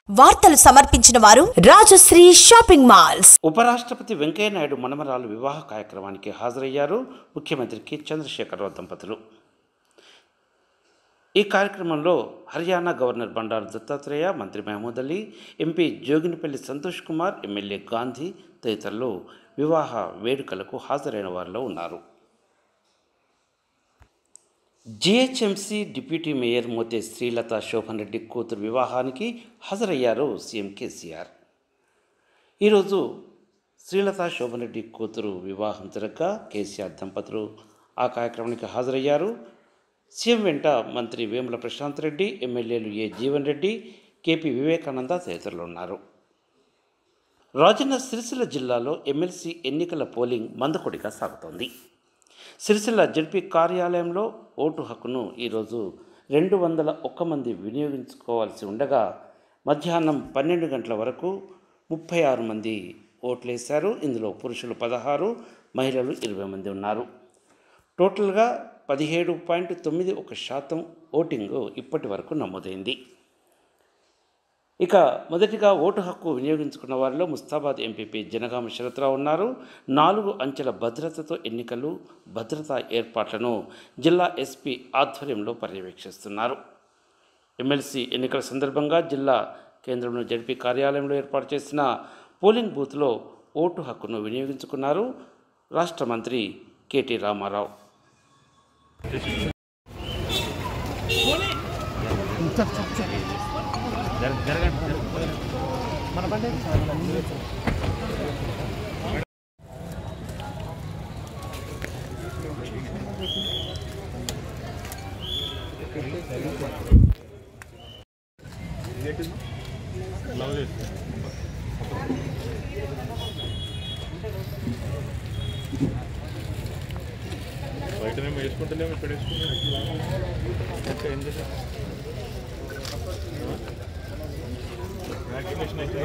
వార్తలు సమర్పించిన వారు రాజశ్రీ షాపింగ్ మాల్స్ ఉపరాష్ట్రపతి వెంకయ్యనాయుడు మనమరాలు వివాహ కార్యక్రమానికి హాజరయ్యారు ముఖ్యమంత్రి కె చంద్రశేఖరరావు దంపతులు ఈ కార్యక్రమంలో హర్యానా గవర్నర్ బండారు దత్తాత్రేయ మంత్రి మహమూద్ అలీ ఎంపీ జోగినిపల్లి సంతోష్ కుమార్ ఎమ్మెల్యే గాంధీ తదితరులు వివాహ వేడుకలకు హాజరైన వారిలో ఉన్నారు GHMC deputy mayor Mothe Srilatha Shobhan Reddy కూతురు వివాహానికి హాజరయ్యారు సీఎం కేసీఆర్ ఈరోజు శ్రీలత శోభన్ రెడ్డి కూతురు వివాహం జరగగా కేసీఆర్ దంపతులు ఆ కార్యక్రమానికి హాజరయ్యారు సీఎం వెంట మంత్రి వేముల ప్రశాంత్ రెడ్డి ఎమ్మెల్యేలు ఏ జీవన్ రెడ్డి కేపీ వివేకానంద తదితరులు ఉన్నారు రాజన్న సిరిసిల్ల జిల్లాలో ఎమ్మెల్సీ ఎన్నికల పోలింగ్ మందకొడిగా సాగుతోంది సిరిసిల్ల జడ్పీ కార్యాలయంలో ఓటు హక్కును ఈరోజు రెండు వందల ఒక్క మంది వినియోగించుకోవాల్సి ఉండగా మధ్యాహ్నం పన్నెండు గంటల వరకు ముప్పై ఆరు మంది ఓట్లేశారు ఇందులో పురుషులు పదహారు మహిళలు ఇరవై మంది ఉన్నారు టోటల్గా పదిహేడు పాయింట్ తొమ్మిది ఒక శాతం ఓటింగ్ ఇప్పటి వరకు నమోదైంది ఇక మొదటిగా ఓటు హక్కు వినియోగించుకున్న వారిలో ముస్తాబాద్ ఎంపీపీ జనగామ శరత్రావు ఉన్నారు నాలుగు అంచెల భద్రతతో ఎన్నికలు భద్రతా ఏర్పాట్లను జిల్లా ఎస్పీ ఆధ్వర్యంలో పర్యవేక్షిస్తున్నారు ఎమ్మెల్సీ ఎన్నికల సందర్భంగా జిల్లా కేంద్రంలో జడ్పీ కార్యాలయంలో ఏర్పాటు చేసిన పోలింగ్ బూత్లో ఓటు హక్కును వినియోగించుకున్నారు రాష్ట్ర మంత్రి కేటీ రామారావు బయటనేమో వేసుకుంటలేము ఇక్కడ వేసుకుంటాం ఇంకా ఏం చేసాం వ్యాక్సినేషన్ అయితే